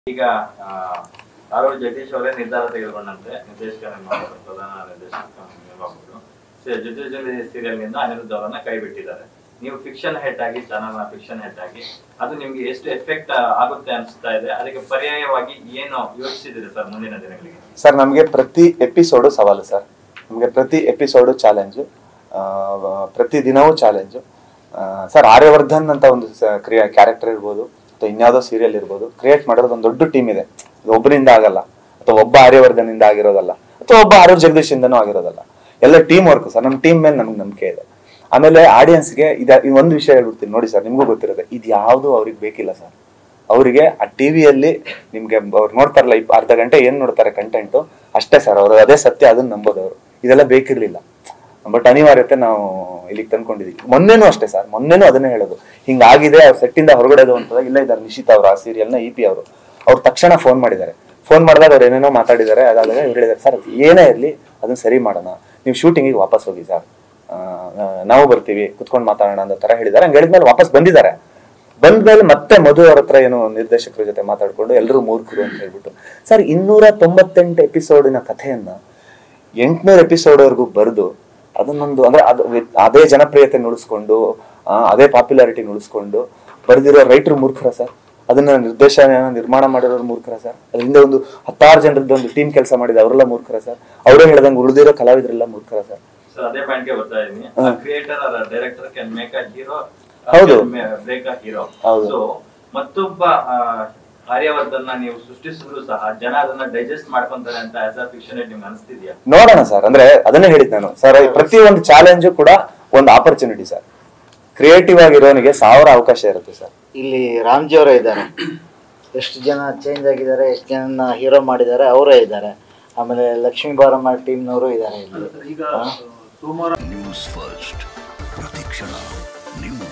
ಈಗ ಆ, ಆರೋಗ್ಯ ಜಗದೀಶ್ ಅವರೇ ನಿರ್ಧಾರ ತೆಗೆದುಕೊಂಡಂತೆ ನಿರ್ದೇಶಕ ನಿರ್ಮಾಪಕರು, ಪ್ರಧಾನ ನಿರ್ದೇಶಕ ನಿರ್ಮಾಪಕರು ಸ- ಜೊತೆ ಜೊತೆ ಸೀರಿಯಲ್ ನಿಂದ ಅನಿರುದ್ಧ ಅವರನ್ನ ಕೈ ಬಿಟ್ಟಿದ್ದಾರೆ ನೀವು ಫಿಕ್ಷನ್ ಹೆಡ್ ಆಗಿ ಚಾನಲ್ ನ ಫಿಕ್ಷನ್ ಹೆಡ್ ಆಗಿ ಅದು ನಿಮ್ಗೆ ಎಷ್ಟು ಎಫೆಕ್ಟ್ ಆಗುತ್ತೆ ಅನಿಸ್ತಾ ಇದೆ ಅದಕ್ಕೆ ಪರ್ಯಾಯವಾಗಿ ಏನು ಯೋಚಿಸಿದಿರಿ ಸರ್ ಮುಂದಿನ ದಿನಗಳಿಗೆ ಸರ್ ನಮಗೆ ಪ್ರತಿ ಎಪಿಸೋಡು ಸವಾಲು ಸರ್ ನಮಗೆ ಪ್ರತಿ ಎಪಿಸೋಡು ಚಾಲೆಂಜು ಪ್ರತಿ ದಿನವೂ ಚಾಲೆಂಜು ಸರ್ ಆರ್ಯವರ್ಧನ್ ಅಂತ ಒಂದು ಕ್ರಿಯಾ ಕ್ಯಾರೆಕ್ಟರ್ ಇರ್ಬೋದು ಅಥವಾ ಇನ್ಯಾವುದೋ ಸೀರಿಯಲ್ ಇರ್ಬೋದು ಕ್ರಿಯೇಟ್ ಮಾಡೋದು ಒಂದು ದೊಡ್ಡ ಟೀಮ್ ಇದೆ ಇದು ಒಬ್ಬರಿಂದ ಆಗಲ್ಲ ಅಥವಾ ಒಬ್ಬ ಆರ್ಯವರ್ಧನಿಂದ ಆಗಿರೋದಲ್ಲ ಅಥವಾ ಒಬ್ಬ ಆರೋಗ್ಯ ಜಗದೀಶಿಂದನೂ ಆಗಿರೋದಲ್ಲ ಎಲ್ಲ ಟೀಮ್ ವರ್ಕ್ ಸರ್ ನಮ್ಮ ಟೀಮ್ ಮೇಲೆ ನಮ್ಗೆ ನಂಬಿಕೆ ಇದೆ ಆಮೇಲೆ ಆಡಿಯನ್ಸ್ಗೆ ಇದ ಈ ಒಂದು ವಿಷಯ ಹೇಳ್ಬಿಡ್ತೀನಿ ನೋಡಿ ಸರ್ ನಿಮಗೂ ಗೊತ್ತಿರುತ್ತೆ ಇದು ಯಾವುದು ಅವ್ರಿಗೆ ಬೇಕಿಲ್ಲ ಸರ್ ಅವರಿಗೆ ಆ ಟಿವಿಯಲ್ಲಿ ನಿಮ್ಗೆ ಅವ್ರು ನೋಡ್ತಾರಲ್ಲ ಇಪ್ಪ ಅರ್ಧ ಗಂಟೆ ಏನ್ ನೋಡ್ತಾರೆ ಕಂಟೆಂಟ್ ಅಷ್ಟೇ ಸರ್ ಅವರು ಅದೇ ಸತ್ಯ ಅದನ್ನ ನಂಬೋದು ಅವರು ಇದೆಲ್ಲ ಬೇಕಿರ್ಲಿಲ್ಲ ಬಟ್ ಅನಿವಾರ್ಯತೆ ನಾವು ಇಲ್ಲಿಗೆ ತಂದ್ಕೊಂಡಿದೀವಿ ಮೊನ್ನೆನೂ ಅಷ್ಟೇ ಸರ್ ಮೊನ್ನೆನೂ ಅದನ್ನೇ ಹೇಳೋದು ಹಿಂಗಾಗಿದೆ ಅವ್ರ ಸೆಟ್ಟಿಂದ ಹೊರಗಡೆದು ಅಂತದಾಗ ಇಲ್ಲ ಇದ್ದಾರೆ ನಿಶಿತ್ ಅವರು ಆ ಸೀರಿಯಲ್ನ ಇ ಪಿ ಅವರು ಅವ್ರು ತಕ್ಷಣ ಫೋನ್ ಮಾಡಿದ್ದಾರೆ ಫೋನ್ ಮಾಡಿದಾಗ ಅವ್ರು ಏನೇನೋ ಮಾತಾಡಿದ್ದಾರೆ ಅದಾದಾಗ ಇವ್ರು ಹೇಳಿದ್ದಾರೆ ಸರ್ ಏನೇ ಇರಲಿ ಅದನ್ನ ಸರಿ ಮಾಡೋಣ ನೀವು ಶೂಟಿಂಗಿಗೆ ವಾಪಸ್ ಹೋಗಿ ಸರ್ ಆ, ಆ, ನಾವು ಬರ್ತೀವಿ ಕುತ್ಕೊಂಡು ಮಾತಾಡೋಣ ಅನ್ನೋ ತರ ಹೇಳಿದ್ದಾರೆ ಹಂಗೆ ಹೇಳಿದ್ಮೇಲೆ ವಾಪಸ್ ಬಂದಿದ್ದಾರೆ ಬಂದ್ಮೇಲೆ ಮತ್ತೆ ಮಧು ಅವ್ರ ಹತ್ರ ಏನು ನಿರ್ದೇಶಕರ ಜೊತೆ ಮಾತಾಡ್ಕೊಂಡು ಎಲ್ಲರೂ ಮೂರ್ಖರು ಅಂತ ಹೇಳ್ಬಿಟ್ಟು ಸರ್ ಇನ್ನೂರ ತೊಂಬತ್ತೆಂಟು ಎಪಿಸೋಡಿನ ಕಥೆಯನ್ನ ಎಂಟ್ನೂರು ಎಪಿಸೋಡ್ವರೆಗೂ ಬರೆದು ಅದನ್ನೊಂದು ಅಂದ್ರೆ ಅದು ವಿ- ಅದೇ ಜನಪ್ರಿಯತೆ ಉಳಿಸ್ಕೊಂಡು ಆ, ಅದೇ ಪಾಪ್ಯುಲಾರಿಟಿ ಉಳಿಸ್ಕೊಂಡು ಬರೆದಿರೋ ರೈತರು ಮೂರ್ಖರ ಸರ್ ಅದನ್ನ ನಿರ್ದೇಶನ ನಿರ್ಮಾಣ ಮಾಡಿರೋರು ಮೂರ್ಖರ ಸರ್ ಅದರಿಂದ ಒಂದು ಹತ್ತಾರು ಜನರದ್ದು ಒಂದು ಟೀಮ್ ಕೆಲಸ ಮಾಡಿದೆ ಅವರೆಲ್ಲ ಮೂರ್ಖರ ಸರ್ ಅವರೇ ಹೇಳ್ದಂಗೆ ಉಳಿದಿರೋ ಕಲಾವಿದರೆಲ್ಲ ಮೂರ್ಖರ ಸರ್ ಸರ್ ಅದೇ ಪಾಯಿಂಟ್ ಗೆ ಬರ್ತಾ ಇದೀನಿ creator or director can make a hero ಹೌದು. ಬ್ರೇಕ್ ಅ ಹೀರೋ ಹೌದು. ಸೊ ಮತ್ತೊಬ್ಬ ಆ, ಆರ್ಯವರ್ಧನ್ನ ನೀವು ಸೃಷ್ಟಿಸಿದ್ರು ಸಹ ಜನ ಅದನ್ನ ಡೈಜೆಸ್ಟ್ ಮಾಡ್ಕೊಂತಾರೆ ಅಂತ ಆಸ್ ಅ ಫಿಕ್ಷನ್ ನಿಮ್ಗೆ ಅನಿಸ್ತಿದ್ಯಾ ನೋಡೋಣ ಸರ್ ಅಂದ್ರೆ ಅದನ್ನೇ ಹೇಳಿದ್ ನಾನು ಸರ್ ಪ್ರತಿ ಒಂದು ಚಾಲೆಂಜು ಕೂಡ ಒಂದು ಆಪರ್ಚುನಿಟಿ ಸರ್ ಕ್ರಿಯೇಟಿವ್ ಆಗಿರೋನಿಗೆ ಸಾವಿರ ಅವಕಾಶ ಇರುತ್ತೆ ಸರ್ ಇಲ್ಲಿ ರಾಮ್ಜಿ ಅವರೇ ಇದ್ದಾರೆ ಎಷ್ಟು ಜನ ಚೇಂಜ್ ಆಗಿದ್ದಾರೆ ಎಷ್ಟು ಜನ ಹೀರೋ ಮಾಡಿದ್ದಾರೆ ಅವರೇ ಇದ್ದಾರೆ ಆಮೇಲೆ ಲಕ್ಷ್ಮೀ ಬಾರಮ್ಮ ಟೀಮ್ನವರು ಇದ್ದಾರೆ ಇಲ್ಲಿ ನ್ಯೂಸ್ ಫಸ್ಟ್ ಪ್ರತಿಕ್ಷಣ ನಿಮ್ಮ